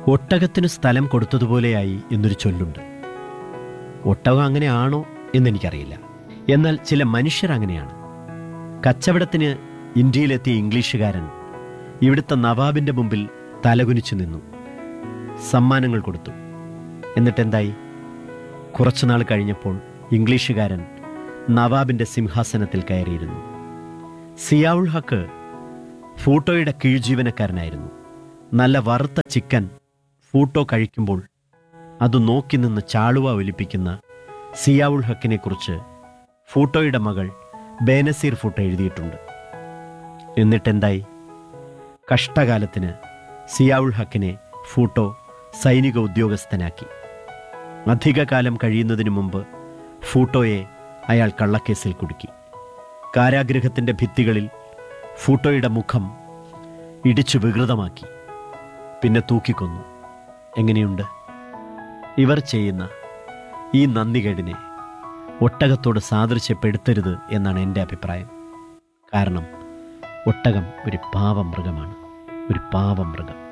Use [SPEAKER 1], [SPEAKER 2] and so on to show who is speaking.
[SPEAKER 1] ഒട്ടകത്തിന് സ്ഥലം കൊടുത്തതുപോലെയായി എന്നൊരു ചൊല്ലുണ്ട് ഒട്ടകം അങ്ങനെയാണോ എന്നെനിക്കറിയില്ല എന്നാൽ ചില മനുഷ്യർ അങ്ങനെയാണ് കച്ചവടത്തിന് ഇന്ത്യയിലെത്തിയ ഇംഗ്ലീഷുകാരൻ ഇവിടുത്തെ നവാബിൻ്റെ മുമ്പിൽ തലകുനിച്ചു നിന്നു സമ്മാനങ്ങൾ കൊടുത്തു എന്നിട്ടെന്തായി കുറച്ചുനാൾ കഴിഞ്ഞപ്പോൾ ഇംഗ്ലീഷുകാരൻ നവാബിൻ്റെ സിംഹാസനത്തിൽ കയറിയിരുന്നു സിയാവുൾ ഹക്ക് ഫൂട്ടോയുടെ കീഴ്ജീവനക്കാരനായിരുന്നു നല്ല വറുത്ത ചിക്കൻ ഫൂട്ടോ കഴിക്കുമ്പോൾ അത് നോക്കി നിന്ന് ചാളുവ ഒലിപ്പിക്കുന്ന സിയാവുൾ ഹക്കിനെക്കുറിച്ച് ഫൂട്ടോയുടെ മകൾ ബേനസീർ ഫൂട്ടോ എഴുതിയിട്ടുണ്ട് എന്നിട്ടെന്തായി കഷ്ടകാലത്തിന് സിയാവുൾ ഹക്കിനെ ഫൂട്ടോ സൈനിക ഉദ്യോഗസ്ഥനാക്കി അധികകാലം കഴിയുന്നതിന് മുമ്പ് ഫൂട്ടോയെ അയാൾ കള്ളക്കേസിൽ കുടുക്കി കാരാഗൃഹത്തിൻ്റെ ഭിത്തികളിൽ ഫൂട്ടോയുടെ മുഖം ഇടിച്ചു വികൃതമാക്കി പിന്നെ തൂക്കിക്കൊന്നു എങ്ങനെയുണ്ട് ഇവർ ചെയ്യുന്ന ഈ നന്ദികേടിനെ ഒട്ടകത്തോട് സാദൃശ്യപ്പെടുത്തരുത് എന്നാണ് എൻ്റെ അഭിപ്രായം കാരണം ഒട്ടകം ഒരു പാവം മൃഗമാണ് ഒരു പാവം മൃഗം